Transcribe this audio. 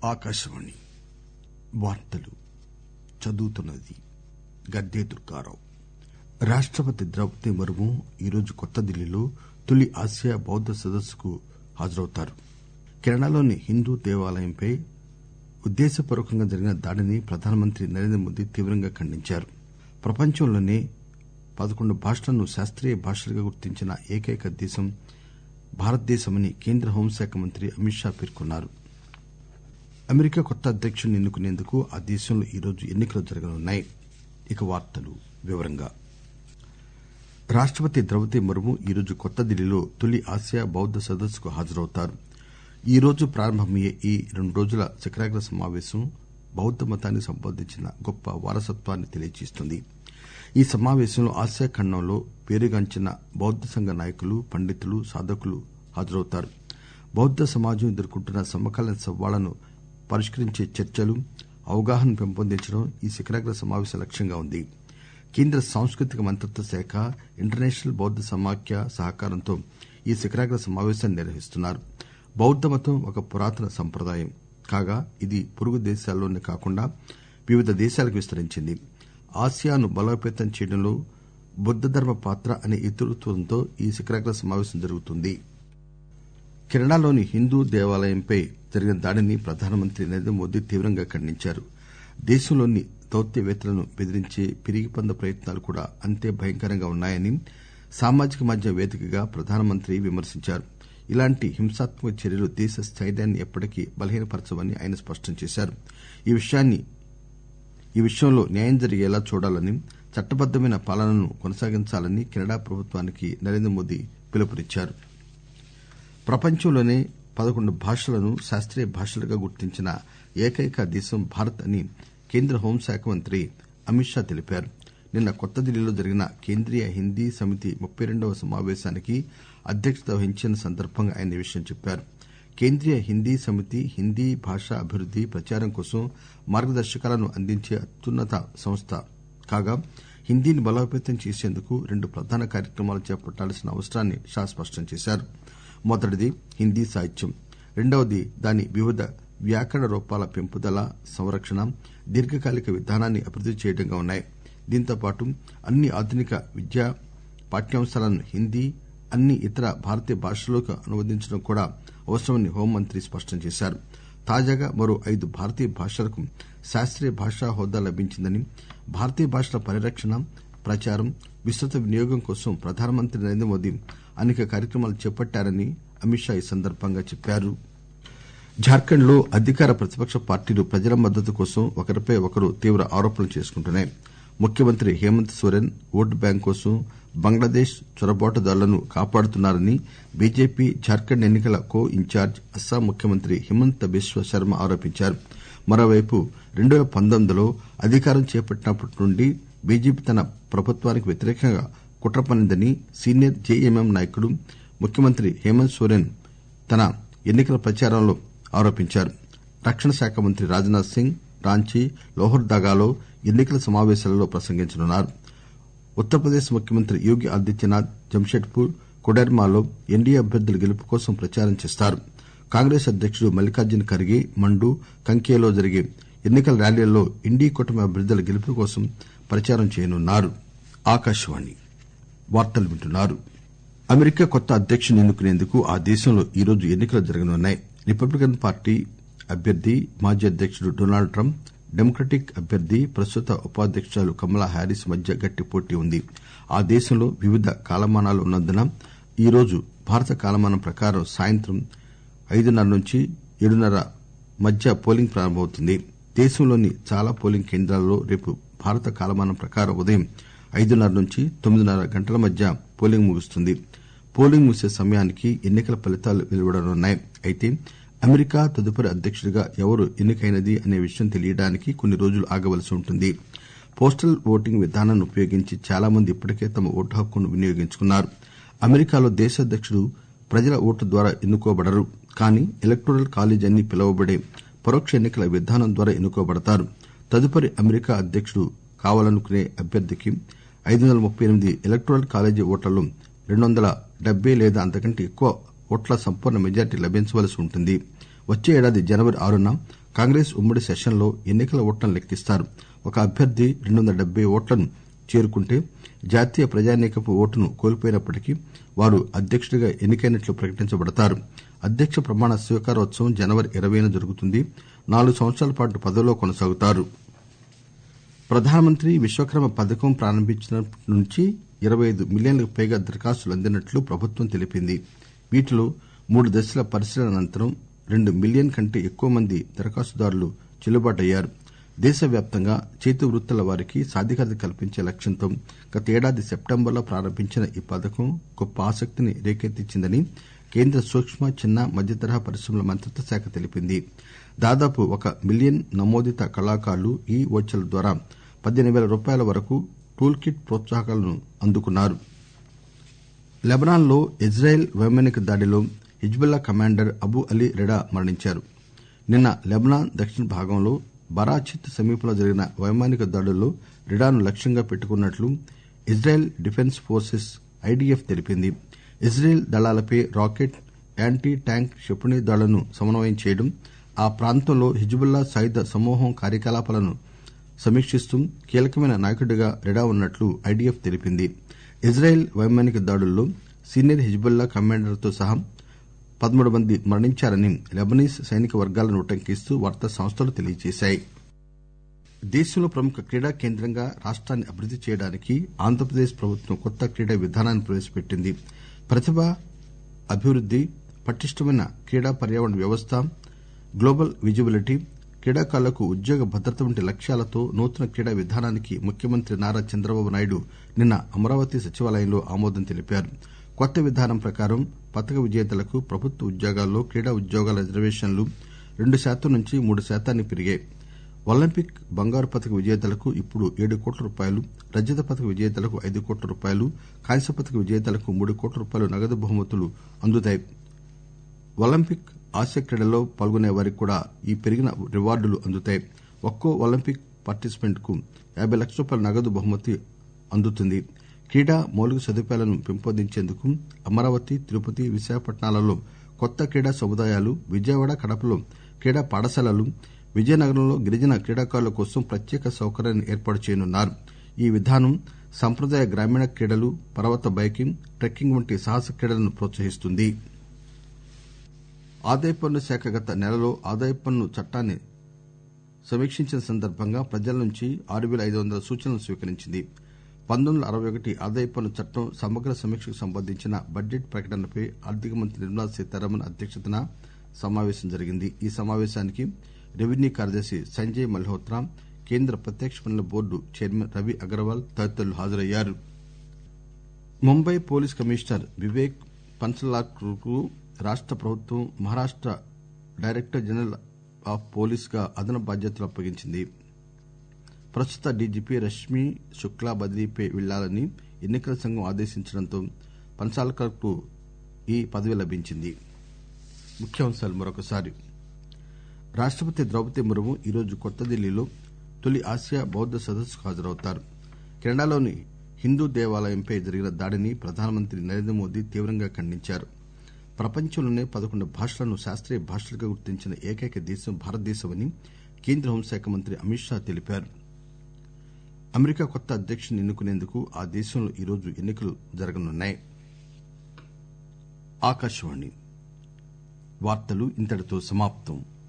ఆకాశవాణి వార్తలు చదువుతున్నది గద్దే దుర్గారావు రాష్టపతి ద్రౌపది ముర్ము ఈరోజు కొత్త ఢిల్లీలో తొలి ఆసియా బౌద్ద సదస్సుకు హాజరవుతారు కెనడాలోని హిందూ దేవాలయంపై ఉద్దేశపూర్వకంగా జరిగిన దాడిని ప్రధానమంత్రి నరేంద్ర మోదీ తీవ్రంగా ఖండించారు ప్రపంచంలోనే పదకొండు భాషలను శాస్తీయ భాషలుగా గుర్తించిన ఏకైక దేశం భారతదేశమని కేంద్ర హోంశాఖ మంత్రి అమిత్ షా పేర్కొన్నారు అమెరికా కొత్త అధ్యకుడిని ఎన్నుకునేందుకు ఆ దేశంలో ఈరోజు ఎన్నికలు జరగనున్నాయి రాష్టపతి ద్రౌపది ముర్ము ఈరోజు కొత్త ఢిల్లీలో తొలి ఆసియా బౌద్ద సదస్సుకు హాజరవుతారు ఈరోజు ప్రారంభమయ్యే ఈ రెండు రోజుల శిఖరాగ్ర సమావేశం బౌద్ద మతానికి సంబంధించిన గొప్ప వారసత్వాన్ని తెలియజేస్తుంది ఈ సమావేశంలో ఆసియా ఖండంలో పేరుగాంచిన బౌద్ద సంఘ నాయకులు పండితులు సాధకులు హాజరవుతారు బౌద్ద సమాజం ఎదుర్కొంటున్న సమకాలీన సవాళ్లను పరిష్కరించే చర్చలు అవగాహనను పెంపొందించడం ఈ శిఖరాగ్ర సమావేశం లక్ష్యంగా ఉంది కేంద్ర సాంస్కృతిక మంత్రిత్వ శాఖ ఇంటర్నేషనల్ బౌద్ద సమాఖ్య సహకారంతో ఈ శిఖరాగ్ర సమావేశాన్ని నిర్వహిస్తున్నారు బౌద్ద మతం ఒక పురాతన సంప్రదాయం కాగా ఇది పొరుగు దేశాల్లోనే కాకుండా వివిధ దేశాలకు విస్తరించింది ఆసియాను బలోపేతం చేయడంలో బుద్దధర్మ పాత్ర అనే ఇతివృత్తంతో ఈ శిఖరాగ్ర సమావేశం జరుగుతుంది కెనడాలోని హిందూ దేవాలయంపై జరిగిన దాడిని ప్రధానమంత్రి నరేంద్ర మోదీ తీవ్రంగా ఖండించారు దేశంలోని దౌత్యవేత్తలను బెదిరించే పిరిగిపంద ప్రయత్నాలు కూడా అంతే భయంకరంగా ఉన్నాయని సామాజిక మాధ్యమ వేదికగా ప్రధానమంత్రి విమర్శించారు ఇలాంటి హింసాత్మక చర్యలు దేశ స్టైర్యాన్ని ఎప్పటికీ బలహీనపరచవని ఆయన స్పష్టం చేశారు ఈ విషయంలో న్యాయం జరిగేలా చూడాలని చట్టబద్దమైన పాలనను కొనసాగించాలని కెనడా ప్రభుత్వానికి నరేంద్ర మోదీ పిలుపునిచ్చారు ప్రపంచంలోనే పదకొండు భాషలను శాస్తీయ భాషలుగా గుర్తించిన ఏకైక దేశం భారత్ అని కేంద్ర హోంశాఖ మంత్రి అమిత్ షా తెలిపారు నిన్న కొత్త ఢిల్లీలో జరిగిన కేంద్రీయ హిందీ సమితి ముప్పై రెండవ సమావేశానికి అధ్యక్షత వహించిన సందర్భంగా ఆయన ఈ విషయం చెప్పారు కేంద్రీయ హిందీ సమితి హిందీ భాష అభివృద్ది ప్రచారం కోసం మార్గదర్శకాలను అందించే అత్యున్నత సంస్థ కాగా హిందీని బలోపేతం చేసేందుకు రెండు ప్రధాన కార్యక్రమాలు చేపట్టాల్సిన అవసరాన్ని షా స్పష్టం చేశారు మొదటిది హిందీ సాహిత్యం రెండవది దాని వివిధ వ్యాకరణ రూపాల పెంపుదల సంరక్షణ దీర్ఘకాలిక విధానాన్ని అభివృద్ది చేయడంగా ఉన్నాయి దీంతోపాటు అన్ని ఆధునిక విద్యా పాఠ్యాంశాలను హిందీ అన్ని ఇతర భారతీయ భాషల్లోకి అనువదించడం కూడా అవసరమని హోంమంత్రి స్పష్టం చేశారు తాజాగా మరో ఐదు భారతీయ భాషలకు శాస్తీయ భాషా హోదా లభించిందని భారతీయ భాషల పరిరక్షణ ప్రచారం విస్తృత వినియోగం కోసం ప్రధానమంత్రి నరేంద్ర మోదీ అనేక కార్యక్రమాలు చేపట్టారని అమిత్ షా ఈ సందర్భంగా చెప్పారు జార్ఖండ్ లో అధికార ప్రతిపక్ష పార్టీలు ప్రజల మద్దతు కోసం ఒకరిపై ఒకరు తీవ్ర ఆరోపణలు చేసుకుంటున్నాయి ముఖ్యమంత్రి హేమంత్ సోరెన్ ఓటు బ్యాంకు కోసం బంగ్లాదేశ్ చొరబాటుదారులను కాపాడుతున్నారని బీజేపీ జార్ఖండ్ ఎన్నికల కో ఇన్ఛార్జ్ అస్సాం ముఖ్యమంత్రి హిమంత బిశ్వ శర్మ ఆరోపించారు మరోవైపు రెండు పేల పంతొమ్మిదిలో అధికారం చేపట్టినప్పటి నుండి బీజేపీ తన ప్రభుత్వానికి వ్యతిరేకంగా కుట్ర పన్నిందని సీనియర్ జేఎంఎం నాయకుడు ముఖ్యమంత్రి హేమంత్ సోరెన్ తన ఎన్నికల ప్రచారంలో ఆరోపించారు రక్షణ శాఖ మంత్రి రాజ్ నాథ్ సింగ్ రాంచీ లోహర్దగాలో ఎన్నికల సమావేశాలలో ప్రసంగించనున్నారు ఉత్తరప్రదేశ్ ముఖ్యమంత్రి యోగి ఆదిత్యనాథ్ జంషెడ్పూర్ కొడెర్మాలో ఎన్డీఏ అభ్యర్థుల గెలుపు కోసం ప్రచారం చేస్తారు కాంగ్రెస్ అధ్యకుడు మల్లికార్జున ఖర్గే మండు కంకేలో జరిగే ఎన్నికల ర్యాలీల్లో ఇండీ కూటమి అభ్యర్థుల గెలుపు కోసం ప్రచారం చేయనున్నారు అమెరికా కొత్త అధ్యకుడిని ఎన్నుకునేందుకు ఆ దేశంలో ఈరోజు ఎన్నికలు జరగనున్నాయి రిపబ్లికన్ పార్టీ అభ్యర్థి మాజీ అధ్యకుడు డొనాల్డ్ ట్రంప్ డెమోక్రటిక్ అభ్యర్థి ప్రస్తుత ఉపాధ్యకురాలు కమలా హ్యారీస్ మధ్య గట్టి పోటీ ఉంది ఆ దేశంలో వివిధ కాలమానాలు ఉన్నందున ఈరోజు భారత కాలమానం ప్రకారం సాయంత్రం ఐదున్నర నుంచి ఏడున్నర మధ్య పోలింగ్ ప్రారంభమవుతుంది దేశంలోని చాలా పోలింగ్ కేంద్రాల్లో రేపు భారత కాలమానం ప్రకారం ఉదయం ఐదున్నర నుంచి తొమ్మిదిన్నర గంటల మధ్య పోలింగ్ ముగుస్తుంది పోలింగ్ ముగిసే సమయానికి ఎన్నికల ఫలితాలు వెలువడనున్నాయి అయితే అమెరికా తదుపరి అధ్యకుడిగా ఎవరు ఎన్నికైనది అనే విషయం తెలియడానికి కొన్ని రోజులు ఆగవలసి ఉంటుంది పోస్టల్ ఓటింగ్ విధానాన్ని ఉపయోగించి చాలా మంది ఇప్పటికే తమ ఓటు హక్కును వినియోగించుకున్నారు అమెరికాలో దేశాధ్యకుడు ప్రజల ఓటు ద్వారా ఎన్నుకోబడరు కానీ ఎలక్టోరల్ కాలేజ్ అని పిలువబడే పరోక్ష ఎన్నికల విధానం ద్వారా ఎన్నుకోబడతారు తదుపరి అమెరికా అధ్యకుడు కావాలనుకునే అభ్యర్థికి ఐదు వందల ముప్పై ఎనిమిది ఎలక్టోరల్ కాలేజీ ఓట్లలో రెండు వందల డెబ్బై లేదా అంతకంటే ఎక్కువ ఓట్ల సంపూర్ణ మెజార్టీ లభించవలసి ఉంటుంది వచ్చే ఏడాది జనవరి ఆరున కాంగ్రెస్ ఉమ్మడి సెషన్లో ఎన్నికల ఓట్లను లెక్కిస్తారు ఒక అభ్యర్థి రెండు వందల డెబ్బై ఓట్లను చేరుకుంటే జాతీయ ప్రజానీకపు ఓటును కోల్పోయినప్పటికీ వారు అధ్యక్షుడిగా ఎన్నికైనట్లు ప్రకటించబడతారు అధ్యక్ష ప్రమాణ స్వీకారోత్సవం జనవరి ఇరవైన జరుగుతుంది నాలుగు సంవత్సరాల పాటు పదవిలో కొనసాగుతారు ప్రధానమంత్రి విశ్వకర్మ పథకం ప్రారంభించినప్పటి నుంచి ఇరవై ఐదు మిలియన్లకు పైగా దరఖాస్తులు అందినట్లు ప్రభుత్వం తెలిపింది వీటిలో మూడు దశల పరిశీలన అనంతరం రెండు మిలియన్ కంటే ఎక్కువ మంది దరఖాస్తుదారులు చెల్లుబాటయ్యారు దేశవ్యాప్తంగా చేతి వృత్తుల వారికి సాధికారత కల్పించే లక్ష్యంతో గతేడాది సెప్టెంబర్లో ప్రారంభించిన ఈ పథకం గొప్ప ఆసక్తిని రేకెత్తించిందని కేంద్ర సూక్ష్మ చిన్న మధ్యతరహా పరిశ్రమల మంత్రిత్వ శాఖ తెలిపింది దాదాపు ఒక మిలియన్ నమోదిత కళాకారులు ఈ వోచర్ల ద్వారా పదిహేను పేల రూపాయల వరకు టూల్ కిట్ ప్రోత్సాహకాలను అందుకున్నారు లెబనాన్ లో ఇజ్రాయెల్ వైమానిక దాడిలో Hezbollah commander Abu Ali Reda మరణించారు నిన్న లెబనాన్ దక్షిణ భాగంలో బరాచిత్ సమీపంలో జరిగిన వైమానిక దాడుల్లో రెడాను లక్ష్యంగా పెట్టుకున్నట్లు ఇజ్రాయెల్ డిఫెన్స్ ఫోర్సెస్ ఐడిఎఫ్ తెలిపింది ఇజ్రాయెల్ దళాలపై రాకెట్ యాంటీ ట్యాంక్ క్షిపణి దాడులను సమన్వయం చేయడం ఆ ప్రాంతంలో హిజ్బుల్లా సాయుధ సమూహం కార్యకలాపాలను సమీక్షిస్తూ కీలకమైన నాయకుడిగా రెడా ఉన్నట్లు ఐడిఎఫ్ తెలిపింది ఇజ్రాయెల్ వైమానిక దాడుల్లో సీనియర్ హిజ్బుల్లా కమాండర్తో సహా పదమూడు మంది మరణించారని లెబనీస్ సైనిక వర్గాలను ఉటంకిస్తూ వార్తా సంస్థలు తెలియజేశాయి దేశంలో ప్రముఖ క్రీడా కేంద్రంగా రాష్ట్రాన్ని అభివృద్ది చేయడానికి ఆంధ్రప్రదేశ్ ప్రభుత్వం కొత్త క్రీడా విధానాన్ని ప్రవేశపెట్టింది ప్రతిభ అభివృద్ది పటిష్టమైన క్రీడా పర్యావరణ వ్యవస్థ గ్లోబల్ విజిబిలిటీ క్రీడాకారులకు ఉద్యోగ భద్రత వంటి లక్ష్యాలతో నూతన క్రీడా విధానానికి ముఖ్యమంత్రి నారా చంద్రబాబు నాయుడు నిన్న అమరావతి సచివాలయంలో ఆమోదం తెలిపారు కొత్త విధానం ప్రకారం పతక విజేతలకు ప్రభుత్వ ఉద్యోగాల్లో క్రీడా ఉద్యోగాల రిజర్వేషన్లు రెండు శాతం నుంచి మూడు శాతానికి పెరిగాయి ఒలింపిక్ బంగారు పతక విజేతలకు ఇప్పుడు ఏడు కోట్ల రూపాయలు రజత పతక విజేతలకు ఐదు కోట్ల రూపాయలు కాంస్య పతక విజేతలకు మూడు కోట్ల రూపాయలు నగదు బహుమతులు అందుతాయి ఒలింపిక్ ఆసియా క్రీడల్లో పాల్గొనే వారికి కూడా ఈ పెరిగిన రివార్డులు అందుతాయి ఒక్కో ఒలింపిక్ పార్టిసిపెంట్ కు యాబై లక్షల రూపాయల నగదు బహుమతి అందుతుంది క్రీడా మౌలిక సదుపాయాలను పెంపొందించేందుకు అమరావతి తిరుపతి విశాఖపట్నాలలో కొత్త క్రీడా సముదాయాలు విజయవాడ కడపలో క్రీడా పాఠశాలలు విజయనగరంలో గిరిజన క్రీడాకారుల కోసం ప్రత్యేక సౌకర్యాన్ని ఏర్పాటు చేయనున్నారు ఈ విధానం సంప్రదాయ గ్రామీణ క్రీడలు పర్వత బైకింగ్ ట్రెక్కింగ్ వంటి సాహస క్రీడలను ప్రోత్సహిస్తుంది ఆదాయ పన్ను శాఖ గత నెలలో ఆదాయ పన్ను చట్టాన్ని సమీక్షించిన సందర్భంగా ప్రజల నుంచి ఆరు పేల ఐదు వందల సూచనలు స్వీకరించింది పంతొమ్మిది వందల అరవై ఒకటి ఆదాయ పన్ను చట్టం సమగ్ర సమీక్షకు సంబంధించిన బడ్జెట్ ప్రకటనపై ఆర్థిక మంత్రి నిర్మలా సీతారామన్ అధ్యక్షతన సమావేశం జరిగింది ఈ సమావేశానికి రెవెన్యూ కార్యదర్శి సంజయ్ మల్హోత్రా కేంద్ర ప్రత్యక్ష పన్నుల బోర్డు చైర్మన్ రవి అగర్వాల్ తదితరులు హాజరయ్యారు ముంబై పోలీస్ కమిషనర్ వివేక్ పన్సల్కర్కు రాష్ట ప్రభుత్వం Maharashtra director general of police గా అదనపు బాధ్యతలు అప్పగించింది ప్రస్తుత డీజీపీ రష్మీ శుక్లా బదిలీపై వెళ్లాలని ఎన్నికల సంఘం ఆదేశించడంతో పన్సాల్కర్ కు ఈ పదవి లభించింది ముఖ్యాంశాలు మరొకసారి రాష్టపతి ద్రౌపది ముర్ము ఈరోజు కొత్త ఢిల్లీలో తొలి ఆసియా బౌద్ద సదస్సుకు హాజరవుతారు కెనడాలోని హిందూ దేవాలయంపై జరిగిన దాడిని ప్రధానమంత్రి నరేంద్ర మోదీ తీవ్రంగా ఖండించారు ప్రపంచంలోనే పదకొండు భాషలను శాస్తీయ భాషలుగా గుర్తించిన ఏకైక దేశం భారతదేశమని కేంద్ర హోంశాఖ మంత్రి అమిత్ షా తెలిపారు అమెరికా కొత్త అధ్యక్షుడిని ఎన్నుకునేందుకు ఆ దేశంలో ఈరోజు ఎన్నికలు జరగనున్నాయి ఆకాశవాణి వార్తలు ఇంతటితో సమాప్తం